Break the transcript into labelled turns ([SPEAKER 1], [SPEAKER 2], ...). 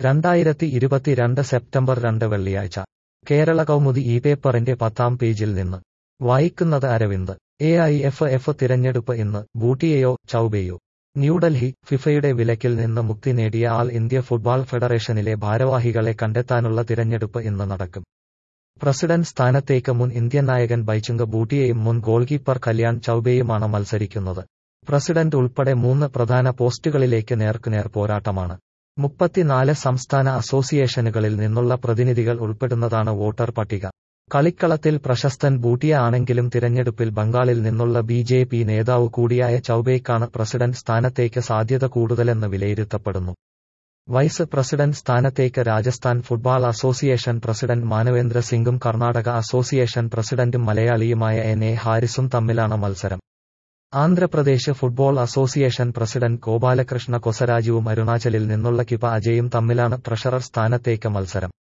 [SPEAKER 1] രണ്ടായിരത്തി ഇരുപത്തിരണ്ട് സെപ്റ്റംബർ രണ്ട് വെള്ളിയാഴ്ച കേരള കൗമുദി ഈ പേപ്പറിന്റെ പത്താം പേജിൽ നിന്ന് വായിക്കുന്നത് Aravind A I F F തിരഞ്ഞെടുപ്പ് ഇന്ന് ബൂട്ടിയയോ ചൌബെയോ ന്യൂഡൽഹി ഫിഫയുടെ വിലക്കിൽ നിന്ന് മുക്തി നേടിയ ആൾ ഇന്ത്യ ഫുട്ബോൾ ഫെഡറേഷനിലെ ഭാരവാഹികളെ കണ്ടെത്താനുള്ള തിരഞ്ഞെടുപ്പ് ഇന്ന് നടക്കും പ്രസിഡന്റ് സ്ഥാനത്തേക്ക് മുൻ ഇന്ത്യൻ നായകൻ ബൈചുംഗ് ബൂട്ടിയയും മുൻ ഗോൾകീപ്പർ കല്യാൺ ചൌബെയുമാണ് മത്സരിക്കുന്നത് പ്രസിഡന്റ് ഉൾപ്പെടെ മൂന്ന് പ്രധാന പോസ്റ്റുകളിലേക്ക് നേർക്കുനേർ പോരാട്ടമാണ് മുപ്പത്തിനാല് സംസ്ഥാന അസോസിയേഷനുകളിൽ നിന്നുള്ള പ്രതിനിധികൾ ഉൾപ്പെടുന്നതാണ് വോട്ടർ പട്ടിക കളിക്കളത്തിൽ പ്രശസ്തൻ ബൂട്ടിയ ആണെങ്കിലും തിരഞ്ഞെടുപ്പിൽ ബംഗാളിൽ നിന്നുള്ള ബി ജെ പി നേതാവ് കൂടിയായ ചൌബേക്കാണ് പ്രസിഡന്റ് സ്ഥാനത്തേക്ക് സാധ്യത കൂടുതലെന്ന് വിലയിരുത്തപ്പെടുന്നു വൈസ് പ്രസിഡന്റ് സ്ഥാനത്തേക്ക് Rajasthan football association president Manavendra സിംഗും കർണാടക അസോസിയേഷൻ പ്രസിഡന്റും മലയാളിയുമായ എൻ എ ഹാരിസും തമ്മിലാണ് മത്സരം Andhra Pradesh football association president Gopalakrishna കൊസരാജുവും അരുണാചലിൽ നിന്നുള്ള കിപ അജയും തമ്മിലാണ് ട്രഷറർ സ്ഥാനത്തേക്ക് മത്സരം